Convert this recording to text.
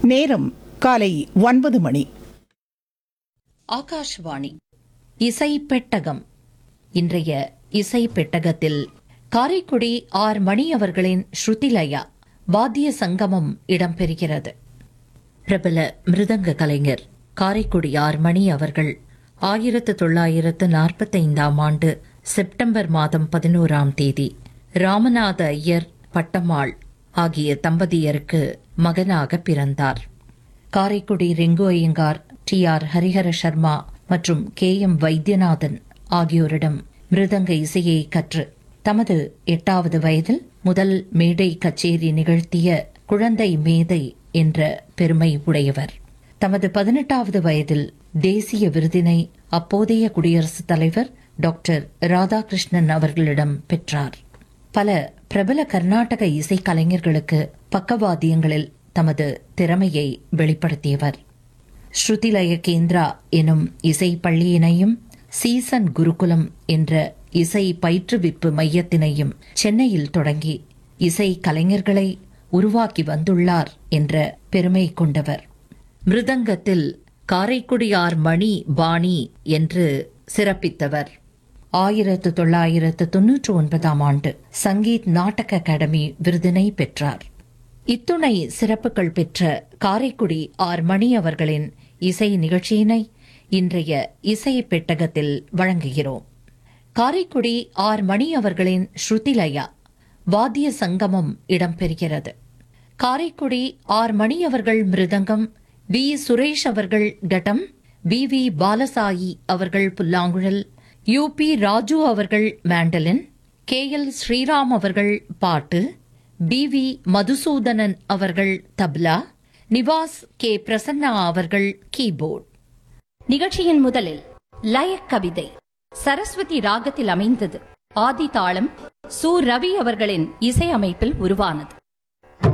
நேரம் காலை ஒன்பது மணி ஆகாஷ்வாணி இசை பெட்டகம் இன்றைய இசை பெட்டகத்தில் காரைக்குடி ஆர் மணி அவர்களின் ஸ்ருதிலயா வாத்திய சங்கமம் இடம்பெறுகிறது பிரபல மிருதங்க கலைஞர் காரைக்குடி ஆர் மணி அவர்கள் ஆயிரத்து தொள்ளாயிரத்து நாற்பத்தைந்தாம் ஆண்டு செப்டம்பர் மாதம் பதினோராம் தேதி ராமநாத ஐயர் பட்டம்மாள் ஆகிய தம்பதியருக்கு மகனாக பிறந்தார் காரைக்குடி ரெங்கு ஐயங்கார் டி ஆர் ஹரிஹர சர்மா மற்றும் கே எம் வைத்தியநாதன் ஆகியோரிடம் மிருதங்க இசையை கற்று தமது எட்டாவது வயதில் முதல் மேடை கச்சேரி நிகழ்த்திய குழந்தை மேதை என்ற பெருமை உடையவர் தமது பதினெட்டாவது வயதில் தேசிய விருதினை அப்போதைய குடியரசுத் தலைவர் டாக்டர் ராதாகிருஷ்ணன் அவர்களிடம் பெற்றார் பல பிரபல கர்நாடக இசை கலைஞர்களுக்கு பக்கவாத்தியங்களில் தமது திறமையை வெளிப்படுத்தியவர் ஸ்ருதிலய கேந்திரா எனும் இசை பள்ளியினையும் சீசன் குருகுலம் என்ற இசை பயிற்றுவிப்பு மையத்தினையும் சென்னையில் தொடங்கி இசை கலைஞர்களை உருவாக்கி வந்துள்ளார் என்ற பெருமை கொண்டவர் மிருதங்கத்தில் காரைக்குடியார் மணி பாணி என்று சிறப்பித்தவர் ஆயிரத்து தொள்ளாயிரத்து தொன்னூற்று ஒன்பதாம் ஆண்டு சங்கீத் நாடக அகாடமி விருதினை பெற்றார் இத்துணை சிறப்புகள் பெற்ற காரைக்குடி ஆர் மணி அவர்களின் இசை நிகழ்ச்சியினை இன்றைய இசை பெட்டகத்தில் வழங்குகிறோம் காரைக்குடி ஆர் மணி அவர்களின் ஸ்ருதிலயா வாத்திய சங்கமம் இடம்பெறுகிறது காரைக்குடி ஆர் மணி அவர்கள் மிருதங்கம் வி சுரேஷ் அவர்கள் கட்டம் வி வி பாலசாயி அவர்கள் புல்லாங்குழல் யு பி ராஜு அவர்கள் மேண்டலின் கே எல் ஸ்ரீராம் அவர்கள் பாட்டு பி வி மதுசூதனன் அவர்கள் தப்லா நிவாஸ் கே பிரசன்னா அவர்கள் கீபோர்ட் நிகழ்ச்சியின் முதலில் லயக் கவிதை சரஸ்வதி ராகத்தில் அமைந்தது ஆதி தாளம் சு ரவி அவர்களின் இசையமைப்பில் உருவானது